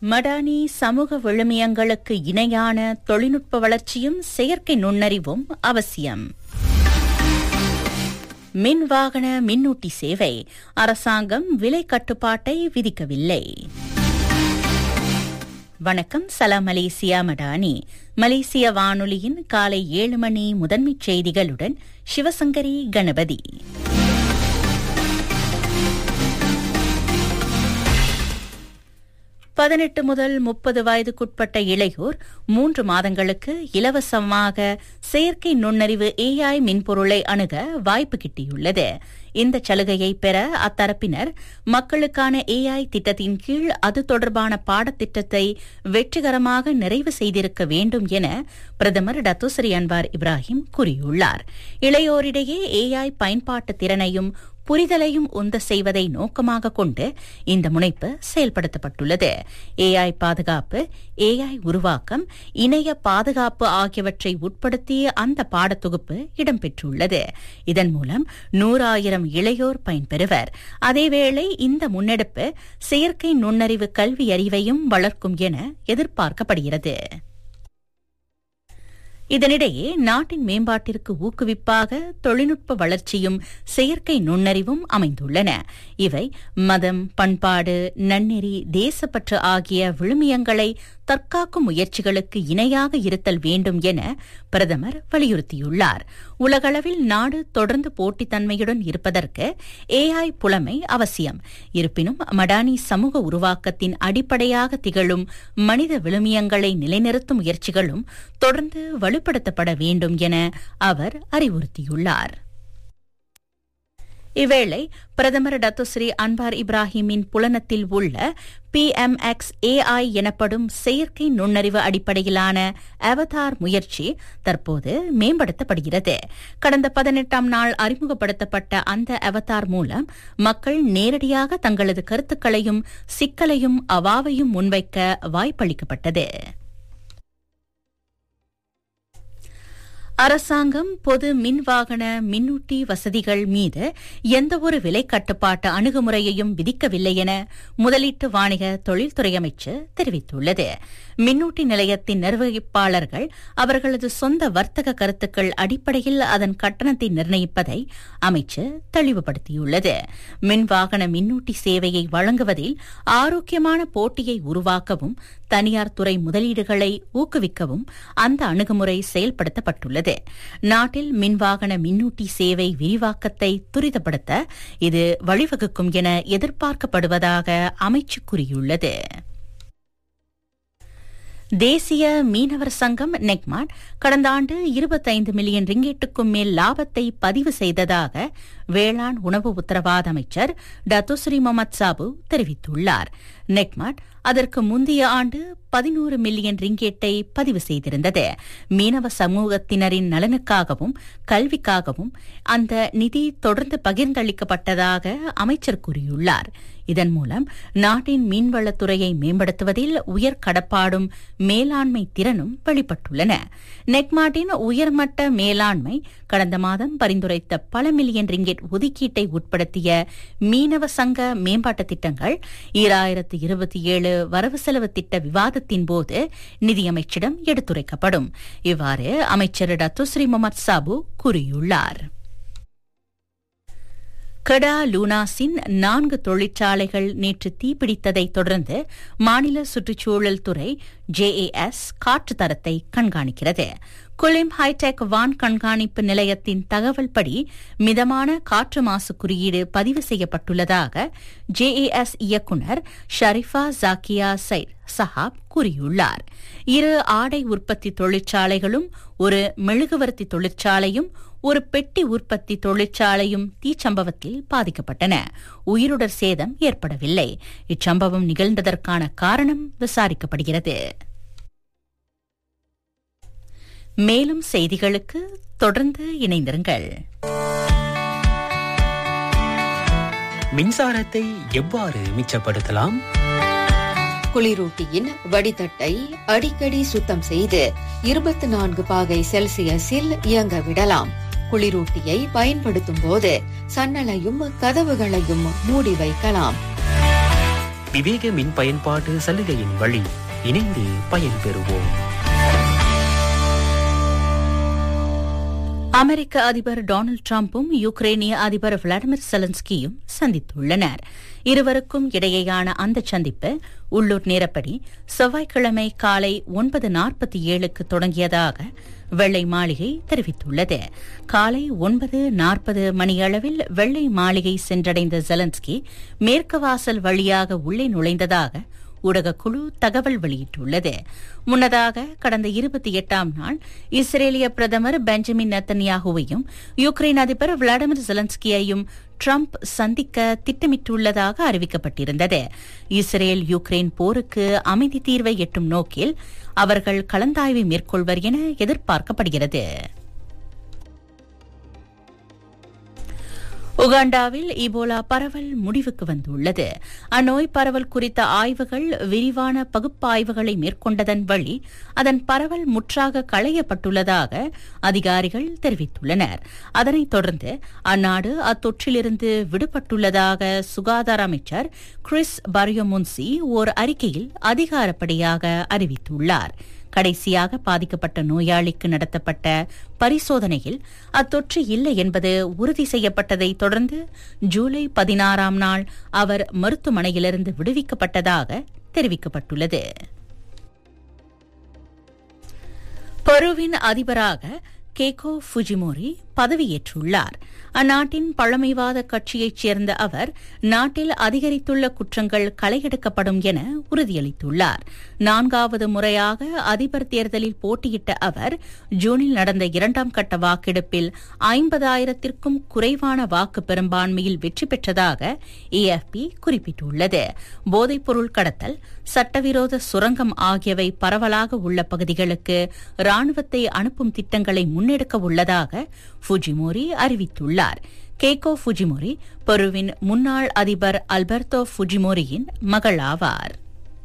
மடானி சமூக விழுமியங்களுக்கு இணையான தொழில்நுட்ப வளர்ச்சியும் செயற்கை நுண்ணறிவும் அவசியம் மின் வாகன மின்னூட்டி சேவை அரசாங்கம் விலை கட்டுப்பாட்டை விதிக்கவில்லை வணக்கம் சலாம் மலேசியா மடானி மலேசிய வானொலியின் காலை ஏழு மணி முதன்மைச் செய்திகளுடன் சிவசங்கரி கணபதி பதினெட்டு முதல் முப்பது வயதுக்குட்பட்ட இளையோர் மூன்று மாதங்களுக்கு இலவசமாக செயற்கை நுண்ணறிவு ஏஐ மின்பொருளை அணுக வாய்ப்பு கிட்டியுள்ளது இந்த சலுகையை பெற அத்தரப்பினர் மக்களுக்கான ஏஐ திட்டத்தின் கீழ் அது தொடர்பான பாடத்திட்டத்தை வெற்றிகரமாக நிறைவு செய்திருக்க வேண்டும் என பிரதமர் டத்துஸ்ரீ அன்வார் இப்ராஹிம் கூறியுள்ளார் இளையோரிடையே ஏஐ பயன்பாட்டு திறனையும் புரிதலையும் உந்த செய்வதை நோக்கமாக கொண்டு இந்த முனைப்பு செயல்படுத்தப்பட்டுள்ளது ஏஐ பாதுகாப்பு ஏஐ உருவாக்கம் இணைய பாதுகாப்பு ஆகியவற்றை உட்படுத்திய அந்த பாடத்தொகுப்பு இடம்பெற்றுள்ளது இதன் மூலம் நூறாயிரம் இளையோர் பயன்பெறுவர் அதேவேளை இந்த முன்னெடுப்பு செயற்கை நுண்ணறிவு கல்வி அறிவையும் வளர்க்கும் என எதிர்பார்க்கப்படுகிறது இதனிடையே நாட்டின் மேம்பாட்டிற்கு ஊக்குவிப்பாக தொழில்நுட்ப வளர்ச்சியும் செயற்கை நுண்ணறிவும் அமைந்துள்ளன இவை மதம் பண்பாடு நன்னெறி தேசப்பற்று ஆகிய விழுமியங்களை தற்காக்கும் முயற்சிகளுக்கு இணையாக இருத்தல் வேண்டும் என பிரதமர் வலியுறுத்தியுள்ளார் உலகளவில் நாடு தொடர்ந்து போட்டித்தன்மையுடன் இருப்பதற்கு ஏஐ புலமை அவசியம் இருப்பினும் மடானி சமூக உருவாக்கத்தின் அடிப்படையாக திகழும் மனித விழுமியங்களை நிலைநிறுத்தும் முயற்சிகளும் தொடர்ந்து வலுப்படுத்தப்பட வேண்டும் என அவர் அறிவுறுத்தியுள்ளார் இவ்வேளை பிரதமர் டத்துஸ்ரீ அன்வார் இப்ராஹிமின் புலனத்தில் உள்ள பிஎம்எக்ஸ் ஏஐ எனப்படும் செயற்கை நுண்ணறிவு அடிப்படையிலான அவதார் முயற்சி தற்போது மேம்படுத்தப்படுகிறது கடந்த பதினெட்டாம் நாள் அறிமுகப்படுத்தப்பட்ட அந்த அவதார் மூலம் மக்கள் நேரடியாக தங்களது கருத்துக்களையும் சிக்கலையும் அவாவையும் முன்வைக்க வாய்ப்பளிக்கப்பட்டது அரசாங்கம் பொது மின் வாகன மின்னூட்டி வசதிகள் மீது எந்தவொரு விலை கட்டுப்பாட்டு அணுகுமுறையையும் விதிக்கவில்லை என முதலீட்டு வாணிக தொழில்துறை அமைச்சு தெரிவித்துள்ளது மின்னூட்டி நிலையத்தின் நிர்வகிப்பாளர்கள் அவர்களது சொந்த வர்த்தக கருத்துக்கள் அடிப்படையில் அதன் கட்டணத்தை நிர்ணயிப்பதை அமைச்சு தெளிவுபடுத்தியுள்ளது மின் வாகன மின்னூட்டி சேவையை வழங்குவதில் ஆரோக்கியமான போட்டியை உருவாக்கவும் தனியார் துறை முதலீடுகளை ஊக்குவிக்கவும் அந்த அணுகுமுறை செயல்படுத்தப்பட்டுள்ளது நாட்டில் மின்வாகன மின்னூட்டி சேவை விரிவாக்கத்தை துரிதப்படுத்த இது வழிவகுக்கும் என எதிர்பார்க்கப்படுவதாக அமைச்சு கூறியுள்ளது தேசிய மீனவர் சங்கம் நெக்மாட் கடந்த ஆண்டு இருபத்தைந்து மில்லியன் ரிங்கெட்டுக்கும் மேல் லாபத்தை பதிவு செய்ததாக வேளாண் உணவு உத்தரவாத அமைச்சர் டத்துஸ்ரீ முகமது சாபு தெரிவித்துள்ளார் நெக்மாட் அதற்கு முந்தைய ஆண்டு பதினோரு மில்லியன் ரிங்கெட்டை பதிவு செய்திருந்தது மீனவ சமூகத்தினரின் நலனுக்காகவும் கல்விக்காகவும் அந்த நிதி தொடர்ந்து பகிர்ந்தளிக்கப்பட்டதாக அமைச்சர் கூறியுள்ளார் இதன் மூலம் நாட்டின் மீன்வளத்துறையை மேம்படுத்துவதில் உயர் கடப்பாடும் மேலாண்மை திறனும் வெளிப்பட்டுள்ளன நெக்மாட்டின் உயர்மட்ட மேலாண்மை கடந்த மாதம் பரிந்துரைத்த பல மில்லியன் ரிங்கெட் ஒதுக்கீட்டை உட்படுத்திய மீனவ சங்க மேம்பாட்டு திட்டங்கள் ஈராயிரத்து இருபத்தி ஏழு வரவு செலவு திட்ட விவாதத்தின் போது நிதியமைச்சிடம் எடுத்துரைக்கப்படும் இவ்வாறு அமைச்சர் டத்துஸ்ரீ முகமது சாபு கூறியுள்ளார் கடா லூனாஸின் நான்கு தொழிற்சாலைகள் நேற்று தீப்பிடித்ததைத் தொடர்ந்து மாநில சுற்றுச்சூழல் துறை ஜேஏஎஸ் காற்று தரத்தை கண்காணிக்கிறது குலிம் ஹைடெக் வான் கண்காணிப்பு நிலையத்தின் தகவல் படி மிதமான காற்று மாசு குறியீடு பதிவு செய்யப்பட்டுள்ளதாக ஜேஏஎஸ் இயக்குநர் ஷரிஃபா ஜாக்கியா சைட் சஹாப் கூறியுள்ளார் இரு ஆடை உற்பத்தி தொழிற்சாலைகளும் ஒரு மெழுகுவர்த்தி தொழிற்சாலையும் ஒரு பெட்டி உற்பத்தி தொழிற்சாலையும் தீச்சம்பவத்தில் பாதிக்கப்பட்டன உயிருடர் சேதம் ஏற்படவில்லை இச்சம்பவம் நிகழ்ந்ததற்கான காரணம் விசாரிக்கப்படுகிறது மேலும் செய்திகளுக்கு தொடர்ந்து இணைந்திருங்கள் மின்சாரத்தை எவ்வாறு மிச்சப்படுத்தலாம் குளிரூட்டியின் வடிதட்டை அடிக்கடி சுத்தம் செய்து இருபத்தி நான்கு பாகை செல்சியஸில் இயங்க விடலாம் குளிரூட்டியை பயன்படுத்தும் போது சன்னலையும் கதவுகளையும் மூடி வைக்கலாம் விவேக மின் பயன்பாட்டு சலுகையின் வழி இணைந்து பயன்பெறுவோம் அமெரிக்க அதிபர் டொனால்டு டிரம்பும் யுக்ரேனிய அதிபர் விளாடிமிர் செலன்ஸ்கியும் சந்தித்துள்ளனர் இருவருக்கும் இடையேயான அந்த சந்திப்பு உள்ளூர் நேரப்படி செவ்வாய்க்கிழமை காலை ஒன்பது நாற்பத்தி ஏழுக்கு தொடங்கியதாக வெள்ளை மாளிகை தெரிவித்துள்ளது காலை ஒன்பது நாற்பது மணியளவில் வெள்ளை மாளிகை சென்றடைந்த ஜெலன்ஸ்கி மேற்கு வாசல் வழியாக உள்ளே நுழைந்ததாக ஊடகக்குழு தகவல் வெளியிட்டுள்ளது முன்னதாக கடந்த இருபத்தி எட்டாம் நாள் இஸ்ரேலிய பிரதமர் பெஞ்சமின் நெத்தன்யாகுவையும் யுக்ரைன் அதிபர் விளாடிமிர் ஜெலன்ஸ்கியையும் ட்ரம்ப் சந்திக்க திட்டமிட்டுள்ளதாக அறிவிக்கப்பட்டிருந்தது இஸ்ரேல் யுக்ரைன் போருக்கு அமைதி தீர்வை எட்டும் நோக்கில் அவர்கள் கலந்தாய்வை மேற்கொள்வர் என எதிர்பார்க்கப்படுகிறது உகாண்டாவில் இபோலா பரவல் முடிவுக்கு வந்துள்ளது அந்நோய் பரவல் குறித்த ஆய்வுகள் விரிவான பகுப்பாய்வுகளை மேற்கொண்டதன் வழி அதன் பரவல் முற்றாக களையப்பட்டுள்ளதாக அதிகாரிகள் தெரிவித்துள்ளனர் அதனைத் தொடர்ந்து அந்நாடு அத்தொற்றிலிருந்து விடுபட்டுள்ளதாக சுகாதார அமைச்சர் கிறிஸ் பரியோமுன்சி ஓர் அறிக்கையில் அதிகாரப்படியாக அறிவித்துள்ளார் கடைசியாக பாதிக்கப்பட்ட நோயாளிக்கு நடத்தப்பட்ட பரிசோதனையில் அத்தொற்று இல்லை என்பது உறுதி செய்யப்பட்டதை தொடர்ந்து ஜூலை பதினாறாம் நாள் அவர் மருத்துவமனையிலிருந்து விடுவிக்கப்பட்டதாக தெரிவிக்கப்பட்டுள்ளது பெருவின் அதிபராக கேகோ ஃபுஜிமோரி பதவியேற்றுள்ளார் அந்நாட்டின் பழமைவாத கட்சியைச் சேர்ந்த அவர் நாட்டில் அதிகரித்துள்ள குற்றங்கள் களையெடுக்கப்படும் என உறுதியளித்துள்ளார் நான்காவது முறையாக அதிபர் தேர்தலில் போட்டியிட்ட அவர் ஜூனில் நடந்த இரண்டாம் கட்ட வாக்கெடுப்பில் ஐம்பதாயிரத்திற்கும் குறைவான வாக்கு பெரும்பான்மையில் வெற்றி பெற்றதாக ஏஎஃப்பி குறிப்பிட்டுள்ளது போதைப்பொருள் கடத்தல் சட்டவிரோத சுரங்கம் ஆகியவை பரவலாக உள்ள பகுதிகளுக்கு ராணுவத்தை அனுப்பும் திட்டங்களை முன்னெடுக்க உள்ளதாக ஃபுஜிமோரி அறிவித்துள்ளார் கேகோ ஃபுஜிமோரி பெருவின் முன்னாள் அதிபர் அல்பர்டோ ஃபுஜிமோரியின் மகள் ஆவார்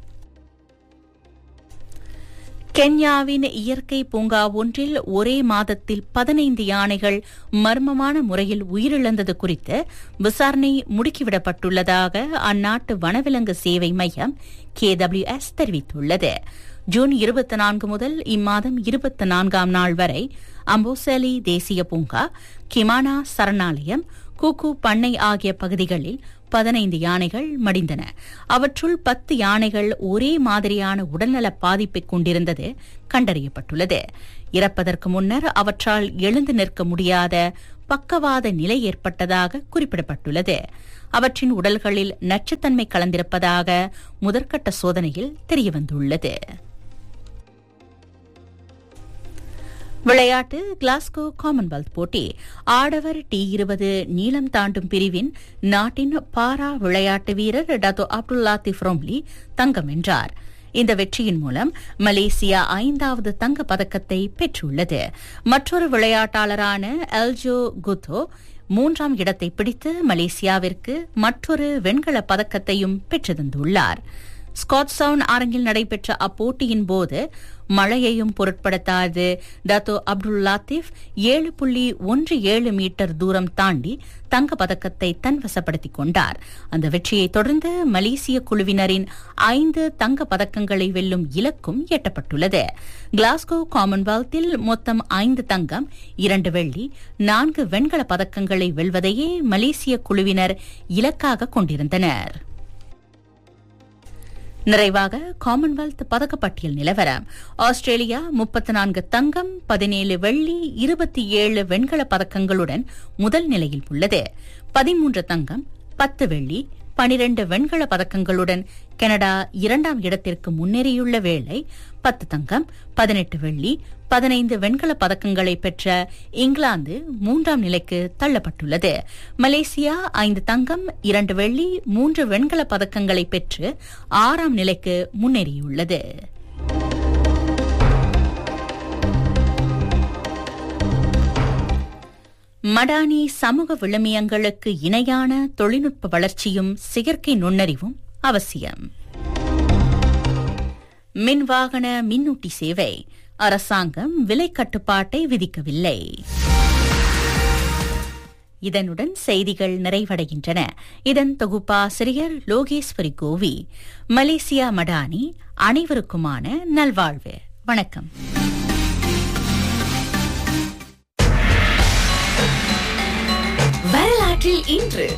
கென்யாவின் இயற்கை பூங்கா ஒன்றில் ஒரே மாதத்தில் பதினைந்து யானைகள் மர்மமான முறையில் உயிரிழந்தது குறித்து விசாரணை முடுக்கிவிடப்பட்டுள்ளதாக அந்நாட்டு வனவிலங்கு சேவை மையம் கேடபிள்யூஎஸ் தெரிவித்துள்ளது ஜூன் இருபத்தி நான்கு முதல் இம்மாதம் இருபத்தி நான்காம் நாள் வரை அம்போசேலி தேசிய பூங்கா கிமானா சரணாலயம் கூக்கு பண்ணை ஆகிய பகுதிகளில் பதினைந்து யானைகள் மடிந்தன அவற்றுள் பத்து யானைகள் ஒரே மாதிரியான உடல்நல பாதிப்பை கொண்டிருந்தது கண்டறியப்பட்டுள்ளது இறப்பதற்கு முன்னர் அவற்றால் எழுந்து நிற்க முடியாத பக்கவாத நிலை ஏற்பட்டதாக குறிப்பிடப்பட்டுள்ளது அவற்றின் உடல்களில் நச்சுத்தன்மை கலந்திருப்பதாக முதற்கட்ட சோதனையில் தெரியவந்துள்ளது விளையாட்டு கிளாஸ்கோ காமன்வெல்த் போட்டி ஆடவர் டி இருபது நீளம் தாண்டும் பிரிவின் நாட்டின் பாரா விளையாட்டு வீரர் டத்தோ அப்துல் லாத்திப் ரோம்லி தங்கம் வென்றார் இந்த வெற்றியின் மூலம் மலேசியா ஐந்தாவது தங்க பதக்கத்தை பெற்றுள்ளது மற்றொரு விளையாட்டாளரான எல்ஜோ குத்தோ மூன்றாம் இடத்தை பிடித்து மலேசியாவிற்கு மற்றொரு வெண்கல பதக்கத்தையும் பெற்று தந்துள்ளார் ஸ்காட்சவுன் அரங்கில் நடைபெற்ற அப்போட்டியின் போது மழையையும் பொருட்படுத்தாது டத்தோ அப்துல் லாத்திப் ஏழு புள்ளி ஒன்று ஏழு மீட்டர் தூரம் தாண்டி தங்க பதக்கத்தை தன்வசப்படுத்திக் கொண்டார் அந்த வெற்றியை தொடர்ந்து மலேசிய குழுவினரின் ஐந்து தங்க பதக்கங்களை வெல்லும் இலக்கும் எட்டப்பட்டுள்ளது கிளாஸ்கோ காமன்வெல்த்தில் மொத்தம் ஐந்து தங்கம் இரண்டு வெள்ளி நான்கு வெண்கல பதக்கங்களை வெல்வதையே மலேசிய குழுவினர் இலக்காக கொண்டிருந்தனர் நிறைவாக காமன்வெல்த் பதக்கப்பட்டியல் நிலவரம் ஆஸ்திரேலியா முப்பத்தி நான்கு தங்கம் பதினேழு வெள்ளி இருபத்தி ஏழு வெண்கல பதக்கங்களுடன் முதல் நிலையில் உள்ளது பதிமூன்று தங்கம் பத்து வெள்ளி பனிரண்டு வெண்கல பதக்கங்களுடன் கனடா இரண்டாம் இடத்திற்கு முன்னேறியுள்ள வேளை பத்து தங்கம் பதினெட்டு வெள்ளி பதினைந்து வெண்கல பதக்கங்களை பெற்ற இங்கிலாந்து மூன்றாம் நிலைக்கு தள்ளப்பட்டுள்ளது மலேசியா ஐந்து தங்கம் இரண்டு வெள்ளி மூன்று வெண்கல பதக்கங்களை பெற்று ஆறாம் நிலைக்கு முன்னேறியுள்ளது மடானி சமூக விழுமியங்களுக்கு இணையான தொழில்நுட்ப வளர்ச்சியும் செயற்கை நுண்ணறிவும் அவசியம் மின்வாகன மின்னூட்டி சேவை அரசாங்கம் விலை கட்டுப்பாட்டை விதிக்கவில்லை இதனுடன் செய்திகள் நிறைவடைகின்றன இதன் தொகுப்பாசிரியர் லோகேஸ்வரி கோவி மலேசியா மடானி அனைவருக்குமான நல்வாழ்வு வணக்கம் வரலாற்றில் இன்று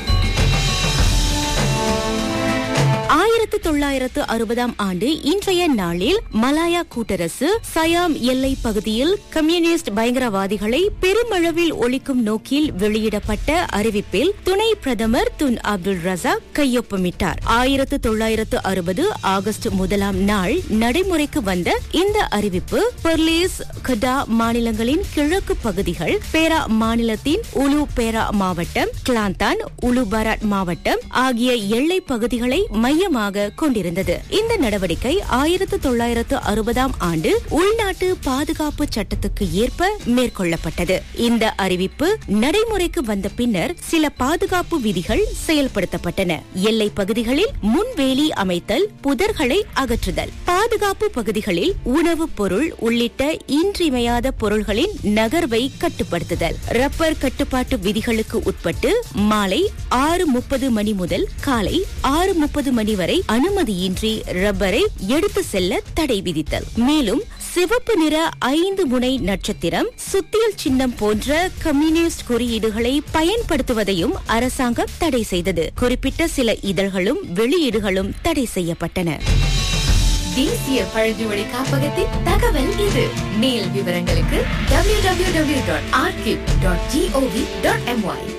ஆயிரத்து தொள்ளாயிரத்து அறுபதாம் ஆண்டு இன்றைய நாளில் மலாயா கூட்டரசு சயாம் எல்லை பகுதியில் கம்யூனிஸ்ட் பயங்கரவாதிகளை பெருமளவில் ஒழிக்கும் நோக்கில் வெளியிடப்பட்ட அறிவிப்பில் துணை பிரதமர் துன் அப்துல் ரசாக் கையொப்பமிட்டார் ஆயிரத்து தொள்ளாயிரத்து அறுபது ஆகஸ்ட் முதலாம் நாள் நடைமுறைக்கு வந்த இந்த அறிவிப்பு பெர்லிஸ் கடா மாநிலங்களின் கிழக்கு பகுதிகள் பேரா மாநிலத்தின் உலு பேரா மாவட்டம் கிளாந்தான் உலு பராட் மாவட்டம் ஆகிய எல்லை பகுதிகளை மையமாக கொண்டிருந்தது இந்த நடவடிக்கை ஆயிரத்து தொள்ளாயிரத்து அறுபதாம் ஆண்டு உள்நாட்டு பாதுகாப்பு சட்டத்துக்கு ஏற்ப மேற்கொள்ளப்பட்டது இந்த அறிவிப்பு நடைமுறைக்கு வந்த பின்னர் சில பாதுகாப்பு விதிகள் செயல்படுத்தப்பட்டன எல்லை பகுதிகளில் முன்வேலி அமைத்தல் புதர்களை அகற்றுதல் பாதுகாப்பு பகுதிகளில் உணவுப் பொருள் உள்ளிட்ட இன்றியமையாத பொருள்களின் நகர்வை கட்டுப்படுத்துதல் ரப்பர் கட்டுப்பாட்டு விதிகளுக்கு உட்பட்டு மாலை ஆறு முப்பது மணி முதல் காலை ஆறு முப்பது மணி வரை அனுமதியின்றி ரப்பரை எடுத்து செல்ல தடை விதித்தல் மேலும் சிவப்பு நிற ஐந்து முனை நட்சத்திரம் சுத்தியல் சின்னம் போன்ற கம்யூனிஸ்ட் குறியீடுகளை பயன்படுத்துவதையும் அரசாங்கம் தடை செய்தது குறிப்பிட்ட சில இதழ்களும் வெளியீடுகளும் தடை செய்யப்பட்டன தேசிய பழங்குடி காப்பகத்தின் தகவல் இது மேல் விவரங்களுக்கு www.archive.gov.my